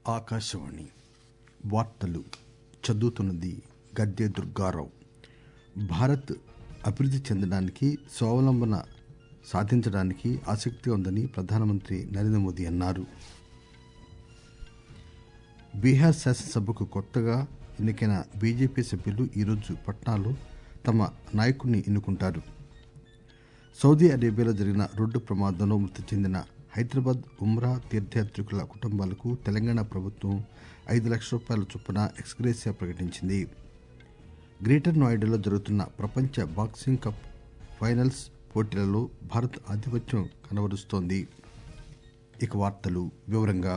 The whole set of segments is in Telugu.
ఆకాశవాణి వార్తలు చదువుతున్నది గద్దె దుర్గారావు భారత్ అభివృద్ది చెందడానికి స్వావలంబన సాధించడానికి ఆసక్తిగా ఉందని ప్రధానమంత్రి నరేంద్ర మోదీ అన్నారు బీహార్ శాసనసభకు కొత్తగా ఎన్నికైన బీజేపీ సభ్యులు ఈరోజు పట్నాలో తమ నాయకుడిని ఎన్నుకుంటారు సౌదీ అరేబియాలో జరిగిన రోడ్డు ప్రమాదంలో మృతి చెందిన హైదరాబాద్ ఉమ్రా తీర్థయాత్రికుల కుటుంబాలకు తెలంగాణ ప్రభుత్వం ఐదు లక్షల రూపాయల చొప్పున ఎక్స్గ్రేసియా ప్రకటించింది గ్రేటర్ నోయిడాలో జరుగుతున్న ప్రపంచ బాక్సింగ్ కప్ ఫైనల్స్ పోటీలలో భారత్ ఆధిపత్యం కనబరుస్తోంది ఇక వార్తలు వివరంగా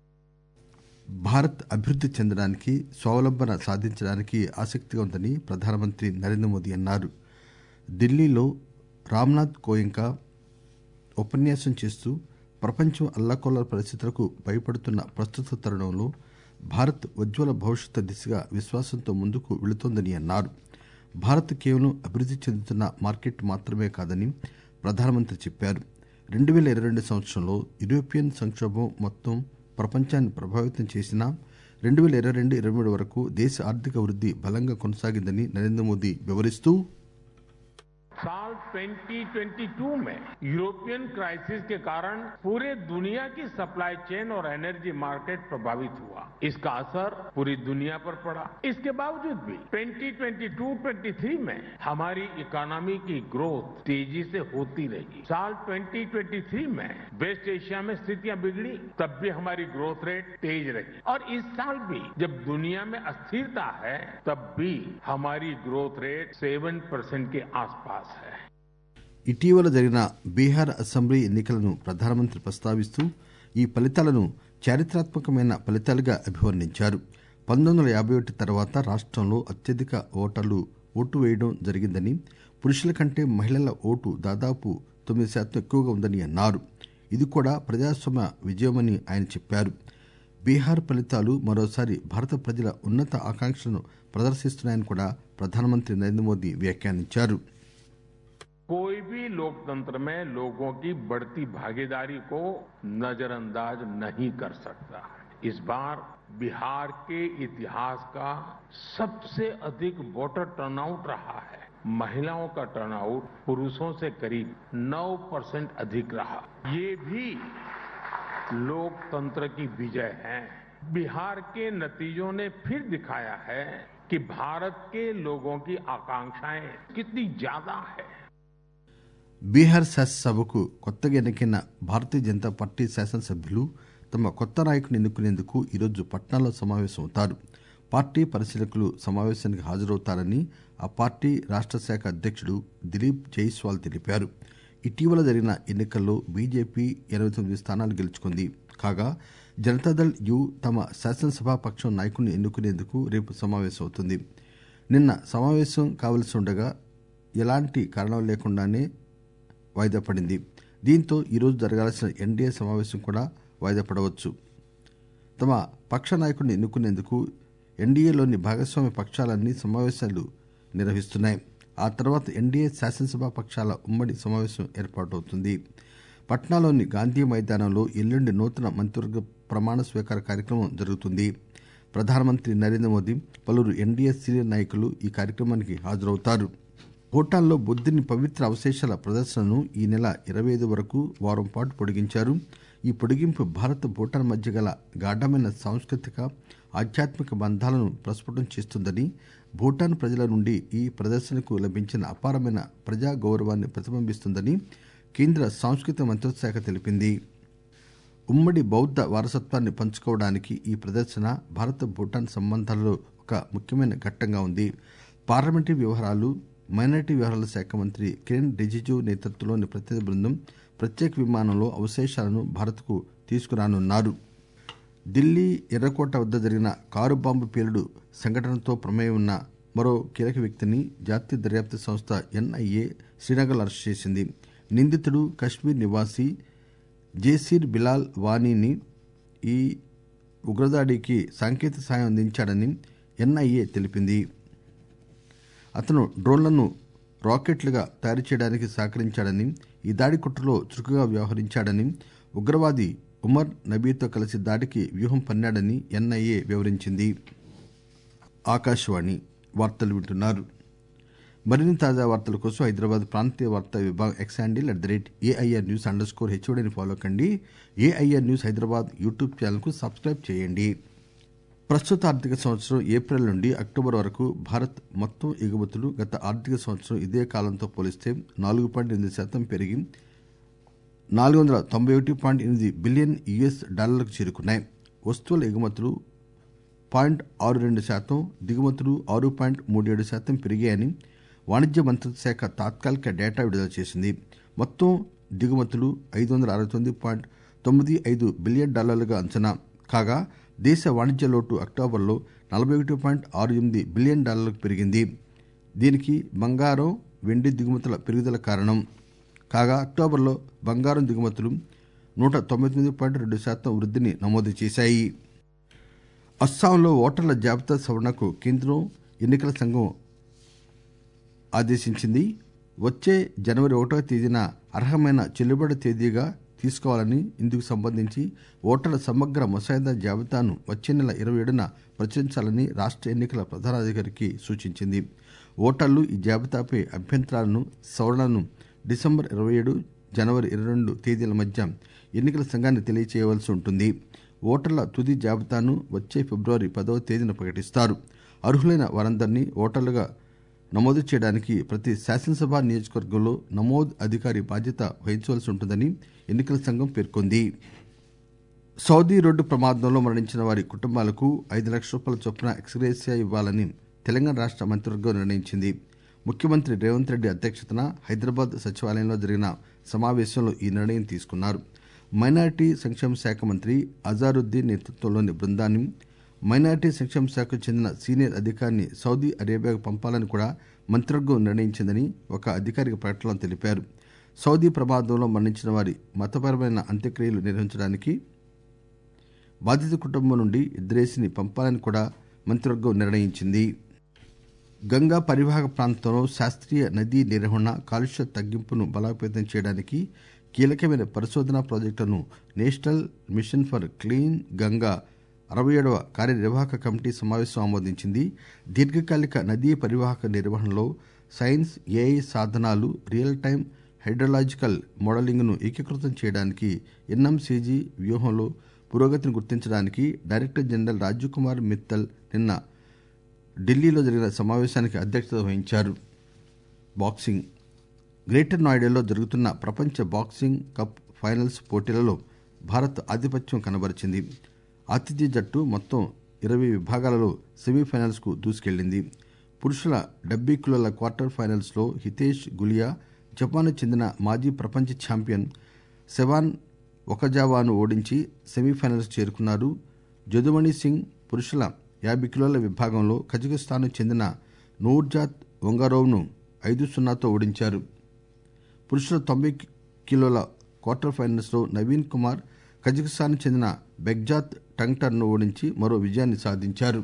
భారత్ అభివృద్ది చెందడానికి స్వావలంబన సాధించడానికి ఆసక్తిగా ఉందని ప్రధానమంత్రి నరేంద్ర మోదీ అన్నారు ఢిల్లీలో రామ్నాథ్ కోయంకా ఉపన్యాసం చేస్తూ ప్రపంచం అల్లకొల్ల పరిస్థితులకు భయపడుతున్న ప్రస్తుత తరుణంలో భారత్ ఉజ్వల భవిష్యత్తు దిశగా విశ్వాసంతో ముందుకు వెళుతోందని అన్నారు భారత్ కేవలం అభివృద్ది చెందుతున్న మార్కెట్ మాత్రమే కాదని ప్రధానమంత్రి చెప్పారు రెండు పేల ఇరవై రెండు సంవత్సరంలో యూరోపియన్ సంక్షోభం మొత్తం ప్రపంచాన్ని ప్రభావితం చేసినా రెండు పేల ఇరవై రెండు ఇరవై మూడు వరకు దేశ ఆర్థిక వృద్ది బలంగా కొనసాగిందని నరేంద్ర మోదీ వివరిస్తూ साल 2022 में यूरोपियन क्राइसिस के कारण पूरे दुनिया की सप्लाई चेन और एनर्जी मार्केट प्रभावित हुआ इसका असर पूरी दुनिया पर पड़ा इसके बावजूद भी 2022-23 में हमारी इकोनॉमी की ग्रोथ तेजी से होती रही साल 2023 में वेस्ट एशिया में स्थितियां बिगड़ी तब भी हमारी ग्रोथ रेट तेज रही और इस साल भी जब दुनिया में अस्थिरता है तब भी हमारी ग्रोथ रेट सेवन परसेंट के आसपास है ఇటీవల జరిగిన బీహార్ అసెంబ్లీ ఎన్నికలను ప్రధానమంత్రి ప్రస్తావిస్తూ ఈ ఫలితాలను చారిత్రాత్మకమైన ఫలితాలుగా అభివర్ణించారు పంతొమ్మిది వందల యాభై ఒకటి తర్వాత రాష్టంలో అత్యధిక ఓటర్లు ఓటు వేయడం జరిగిందని పురుషుల కంటే మహిళల ఓటు దాదాపు తొమ్మిది శాతం ఎక్కువగా ఉందని అన్నారు ఇది కూడా ప్రజాస్వామ్య విజయమని ఆయన చెప్పారు బీహార్ ఫలితాలు మరోసారి భారత ప్రజల ఉన్నత ఆకాంక్షలను ప్రదర్శిస్తున్నాయని కూడా ప్రధానమంత్రి నరేంద్ర మోదీ వ్యాఖ్యానించారు कोई भी लोकतंत्र में लोगों की बढ़ती भागीदारी को नजरअंदाज नहीं कर सकता इस बार बिहार के इतिहास का सबसे अधिक वोटर टर्नआउट रहा है महिलाओं का टर्नआउट पुरुषों से करीब 9 परसेंट अधिक रहा ये भी लोकतंत्र की विजय है बिहार के नतीजों ने फिर दिखाया है कि भारत के लोगों की आकांक्षाएं कितनी ज्यादा है బీహార్ శాసనసభకు కొత్తగా ఎన్నికైన భారతీయ జనతా పార్టీ శాసనసభ్యులు తమ కొత్త నాయకుని ఎన్నుకునేందుకు ఈరోజు పట్నాలో సమావేశమవుతారు పార్టీ పరిశీలకులు సమావేశానికి హాజరవుతారని ఆ పార్టీ రాష్ట శాఖ అధ్యక్షుడు దిలీప్ జైస్వాల్ తెలిపారు ఇటీవల జరిగిన ఎన్నికల్లో బీజేపీ ఎనబై తొమ్మిది స్థానాలు గెలుచుకుంది కాగా జనతాదళ్ యు తమ శాసనసభా పక్షం నాయకుడిని ఎన్నుకునేందుకు రేపు సమావేశమవుతుంది నిన్న సమావేశం కావలసి ఉండగా ఎలాంటి కారణం లేకుండానే వాయిదా పడింది దీంతో ఈరోజు జరగాల్సిన ఎన్డీఏ సమావేశం కూడా వాయిదా పడవచ్చు తమ పక్ష నాయకుడిని ఎన్నుకునేందుకు ఎన్డీఏలోని భాగస్వామ్య పక్షాలన్నీ సమావేశాలు నిర్వహిస్తున్నాయి ఆ తర్వాత ఎన్డీఏ శాసనసభ పక్షాల ఉమ్మడి సమావేశం ఏర్పాటవుతుంది పట్నాలోని గాంధీ మైదానంలో ఎల్లుండి నూతన మంత్రివర్గ ప్రమాణ స్వీకార కార్యక్రమం జరుగుతుంది ప్రధానమంత్రి నరేంద్ర మోదీ పలువురు ఎన్డీఏ సీనియర్ నాయకులు ఈ కార్యక్రమానికి హాజరవుతారు భూటాన్లో బుద్దుని పవిత్ర అవశేషాల ప్రదర్శనను ఈ నెల ఇరవై ఐదు వరకు వారం పాటు పొడిగించారు ఈ పొడిగింపు భారత్ భూటాన్ మధ్య గల గాఢమైన సాంస్కృతిక ఆధ్యాత్మిక బంధాలను ప్రస్ఫుటం చేస్తుందని భూటాన్ ప్రజల నుండి ఈ ప్రదర్శనకు లభించిన అపారమైన ప్రజా గౌరవాన్ని ప్రతిబింబిస్తుందని కేంద్ర సాంస్కృతిక మంత్రిత్వ శాఖ తెలిపింది ఉమ్మడి బౌద్ధ వారసత్వాన్ని పంచుకోవడానికి ఈ ప్రదర్శన భారత్ భూటాన్ సంబంధాలలో ఒక ముఖ్యమైన ఘట్టంగా ఉంది పార్లమెంటరీ వ్యవహారాలు మైనార్టీ వ్యవహారాల శాఖ మంత్రి కిరణ్ రిజిజు నేతృత్వంలోని ప్రతినిధి బృందం ప్రత్యేక విమానంలో అవశేషాలను భారత్కు తీసుకురానున్నారు ఢిల్లీ ఎర్రకోట వద్ద జరిగిన కారు బాంబు పేలుడు సంఘటనతో ప్రమేయం ఉన్న మరో కీలక వ్యక్తిని జాతీయ దర్యాప్తు సంస్థ ఎన్ఐఏ శ్రీనగర్ అరెస్ట్ చేసింది నిందితుడు కశ్మీర్ నివాసి జేసీర్ బిలాల్ వానీని ఈ ఉగ్రదాడికి సాంకేతిక సాయం అందించాడని ఎన్ఐఏ తెలిపింది అతను డ్రోన్లను రాకెట్లుగా తయారు చేయడానికి సహకరించాడని ఈ దాడి కుట్రలో చురుకుగా వ్యవహరించాడని ఉగ్రవాది ఉమర్ నబీతో కలిసి దాడికి వ్యూహం పన్నాడని ఎన్ఐఏ వివరించింది ఆకాశవాణి వార్తలు వింటున్నారు మరిన్ని తాజా వార్తల కోసం హైదరాబాద్ ప్రాంతీయ వార్తా విభాగం X handle at the rate AIR news underscore హెచ్ఓడిని ఫాలో కండి ఏఐఆర్ న్యూస్ హైదరాబాద్ యూట్యూబ్ ఛానల్కు సబ్స్క్రైబ్ చేయండి ప్రస్తుత ఆర్థిక సంవత్సరం ఏప్రిల్ నుండి అక్టోబర్ వరకు భారత్ మొత్తం ఎగుమతులు గత ఆర్థిక సంవత్సరం ఇదే కాలంతో పోలిస్తే నాలుగు పాయింట్ ఎనిమిది శాతం పెరిగి నాలుగు వందల తొంభై ఒకటి పాయింట్ ఎనిమిది బిలియన్ యుఎస్ డాలర్లకు చేరుకున్నాయి వస్తువుల ఎగుమతులు పాయింట్ ఆరు రెండు శాతం దిగుమతులు ఆరు పాయింట్ మూడు ఏడు శాతం పెరిగాయని వాణిజ్య మంత్రిత్వ శాఖ తాత్కాలిక డేటా విడుదల చేసింది మొత్తం దిగుమతులు ఐదు వందల అరవై తొమ్మిది పాయింట్ తొమ్మిది ఐదు బిలియన్ డాలర్లుగా అంచనా కాగా దేశ వాణిజ్య లోటు అక్టోబర్లో నలభై ఒకటి పాయింట్ ఆరు ఎనిమిది బిలియన్ డాలర్లకు పెరిగింది దీనికి బంగారం వెండి దిగుమతుల పెరుగుదల కారణం కాగా అక్టోబర్లో బంగారం దిగుమతులు నూట తొంభై తొమ్మిది పాయింట్ రెండు శాతం వృద్ధిని నమోదు చేశాయి అస్సాంలో ఓటర్ల జాబితా సవరణకు కేంద్రం ఎన్నికల సంఘం ఆదేశించింది వచ్చే జనవరి ఒకటవ తేదీన అర్హమైన చెల్లుబాటు తేదీగా తీసుకోవాలని ఇందుకు సంబంధించి ఓటర్ల సమగ్ర ముసాయిదా జాబితాను వచ్చే నెల ఇరవై ఏడున ప్రచురించాలని రాష్ట్ర ఎన్నికల ప్రధానాధికారికి సూచించింది ఓటర్లు ఈ జాబితాపై అభ్యంతరాలను సవరణను డిసెంబర్ ఇరవై ఏడు జనవరి ఇరవై రెండు తేదీల మధ్య ఎన్నికల సంఘానికి తెలియచేయవలసి ఉంటుంది ఓటర్ల తుది జాబితాను వచ్చే ఫిబ్రవరి పదవ తేదీన ప్రకటిస్తారు అర్హులైన వారందరినీ ఓటర్లుగా నమోదు చేయడానికి ప్రతి శాసనసభ నియోజకవర్గంలో నమోదు అధికారి బాధ్యత వహించవలసి ఉంటుందని ఎన్నికల సంఘం పేర్కొంది సౌదీ రోడ్డు ప్రమాదంలో మరణించిన వారి కుటుంబాలకు ఐదు లక్షల రూపాయల చొప్పున ఎక్స్గ్రేసియా ఇవ్వాలని తెలంగాణ రాష్ట మంత్రివర్గం నిర్ణయించింది ముఖ్యమంత్రి రేవంత్ రెడ్డి అధ్యక్షతన హైదరాబాద్ సచివాలయంలో జరిగిన సమావేశంలో ఈ నిర్ణయం తీసుకున్నారు మైనారిటీ సంక్షేమ శాఖ మంత్రి అజారుద్దీన్ నేతృత్వంలోని బృందాన్ని మైనారిటీ సంక్షేమ శాఖకు చెందిన సీనియర్ అధికారిని సౌదీ అరేబియాకు పంపాలని కూడా మంత్రివర్గం నిర్ణయించిందని ఒక అధికారిక ప్రకటనలో తెలిపారు సౌదీ ప్రమాదంలో మరణించిన వారి మతపరమైన అంత్యక్రియలు నిర్వహించడానికి బాధిత కుటుంబం నుండి ఇద్దరేసిని పంపాలని కూడా మంత్రివర్గం నిర్ణయించింది గంగా పరివాహక ప్రాంతంలో శాస్త్రీయ నదీ నిర్వహణ కాలుష్య తగ్గింపును బలోపేతం చేయడానికి కీలకమైన పరిశోధనా ప్రాజెక్టులను national mission for clean Ganga అరవై ఏడవ కార్యనిర్వాహక కమిటీ సమావేశం ఆమోదించింది దీర్ఘకాలిక నదీ పరివాహక నిర్వహణలో సైన్స్ ఏఐ సాధనాలు రియల్ టైం హైడ్రలాజికల్ మోడలింగ్ను ఏకీకృతం చేయడానికి ఎన్ఎంసీజీ వ్యూహంలో పురోగతిని గుర్తించడానికి డైరెక్టర్ జనరల్ రాజీవ్ కుమార్ మిత్తల్ నిన్న ఢిల్లీలో జరిగిన సమావేశానికి అధ్యక్షత వహించారు బాక్సింగ్ గ్రేటర్ నోయిడాలో జరుగుతున్న ప్రపంచ బాక్సింగ్ కప్ ఫైనల్స్ పోటీలలో భారత్ ఆధిపత్యం కనబరిచింది ఆతిథ్య జట్టు మొత్తం ఇరవై విభాగాలలో సెమీఫైనల్స్ కు దూసుకెళ్లింది పురుషుల డెబ్బై కిలోల క్వార్టర్ ఫైనల్స్ లో హితేష్ గులియా జపాన్ చెందిన మాజీ ప్రపంచ ఛాంపియన్ సెవాన్ ఒకజావాను ఓడించి సెమీఫైనల్స్ చేరుకున్నారు జదుమణి సింగ్ పురుషుల యాభై కిలోల విభాగంలో కజకిస్తాన్ చెందిన నూర్జాత్ వంగారోవ్ను ఐదు సున్నాతో ఓడించారు పురుషుల తొంభై కిలోల క్వార్టర్ ఫైనల్స్లో నవీన్ కుమార్ కజకిస్తాన్ చెందిన బెగ్జాత్ టంగ్టర్ను ఓడించి మరో విజయాన్ని సాధించారు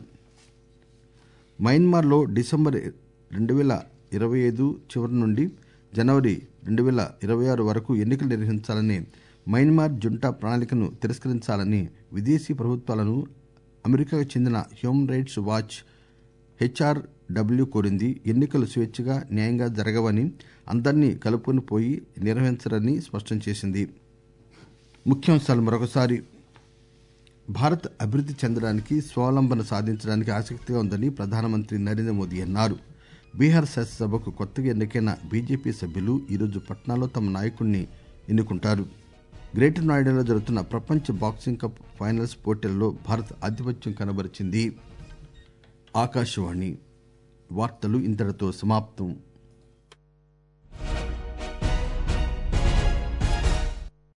మయన్మార్లో డిసెంబర్ రెండు వేల ఇరవై ఐదు చివరి నుండి జనవరి రెండు వేల ఇరవై ఆరు వరకు ఎన్నికలు నిర్వహించాలనే మయన్మార్ జుంటా ప్రణాళికను తిరస్కరించాలని విదేశీ ప్రభుత్వాలను అమెరికాకు చెందిన హ్యూమన్ రైట్స్ వాచ్ హెచ్ఆర్డబ్ల్యూ కోరింది ఎన్నికలు స్వేచ్ఛగా న్యాయంగా జరగవని అందరినీ కలుపుకొని పోయి నిర్వహించరని స్పష్టం చేసింది ముఖ్యాంశాలు మరొకసారి భారత్ అభివృద్ధి చెందడానికి స్వావలంబన సాధించడానికి ఆసక్తిగా ఉందని ప్రధానమంత్రి నరేంద్ర మోదీ అన్నారు బీహార్ శాసనసభకు కొత్తగా ఎన్నికైన బీజేపీ సభ్యులు ఈరోజు పట్నాలో తమ నాయకుడిని ఎన్నుకుంటారు గ్రేటర్ నోయిడాలో జరుగుతున్న ప్రపంచ బాక్సింగ్ కప్ ఫైనల్స్ పోటీలలో భారత్ ఆధిపత్యం కనబరిచింది ఆకాశవాణి వార్తలు ఇంతటితో సమాప్తం